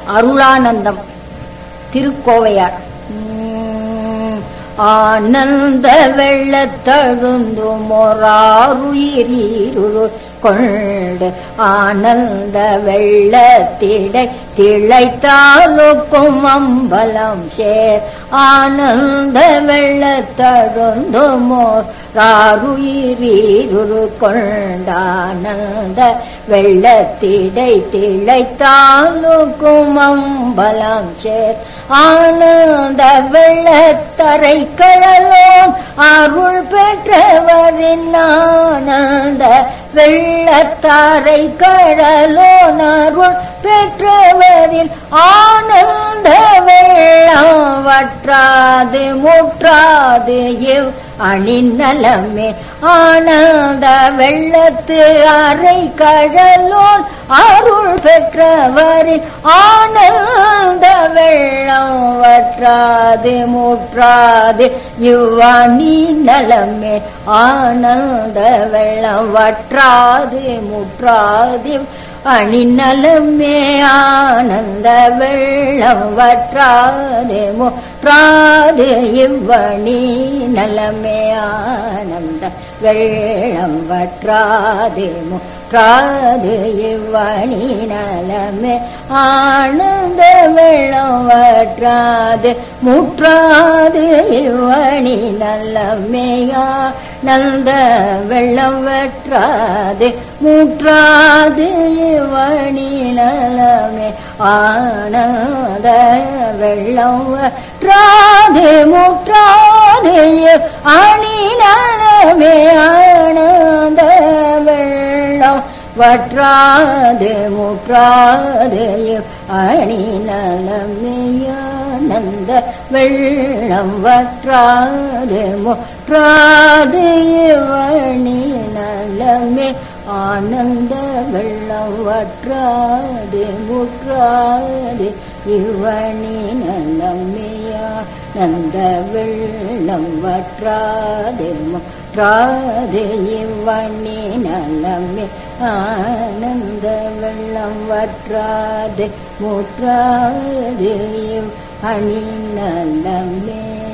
அருளானந்தம் திருக்கோவையார் உம், ஆனந்த வெள்ளத்தழுந்துமொராருயிரீரு கொண்டு ஆனந்த வெள்ளத்திடை திளைத்தாலுக்கும் அம்பலம் சேர் ஆனந்த வெள்ளத்தழுந்துமோர் ராருயிரீரு கொண்டானந்த வெள்ளத்திடை திளைத்தாலுக்கும் அம்பலம் சேர் ஆனந்த வெள்ளத்தரை கழலோன் அருள் பெற்றவரின் ஆனந்த வெள்ளத்தாரை கடலோன் அருள் பெற்றவரில் ஆனந்த வெள்ளம் வற்றாது முற்றாது இவ் அணிநலமே ஆனந்த வெள்ளத்து அறை கடலோன் அருள் பெற்றவரில் ஆனந்த வெள்ளம் வற்றாது முற்றாது இவ்வணி நலமே ஆனந்த வெள்ளம் வற்றாது முற்றாது அணி நலமே ஆனந்த வெள்ளம் வற்றாது முற்றாது இவ்வணி நலமே ஆனந்த வெள்ளம் வற்றாது முற்றாது இவ்வணி நலமே ஆனந்த வெள்ளம் வற்றாது முற்றாது இவ்வணி நலமேயா நந்த வெள்ளம் வற்றாது முற்றாது இவ்வணி நலமே ஆனந்த வெள்ளம் வற்றாது முற்றாது அணி நலமே ஆனந்த வெள்ளம் வற்றாது முற்றாது அணி நலமையானந்த வெள்ளம் வற்றாது முற்றாது அணி நலமே ஆனந்த வெள்ளம் வற்றாது முற்றாது இவணி நலமையா நந்த வெள்ளம் வற்றாது முற்றாது இவணி நலமே ஆனந்த வெள்ளம் வற்றாது முற்றாது இவ் அணி நலமே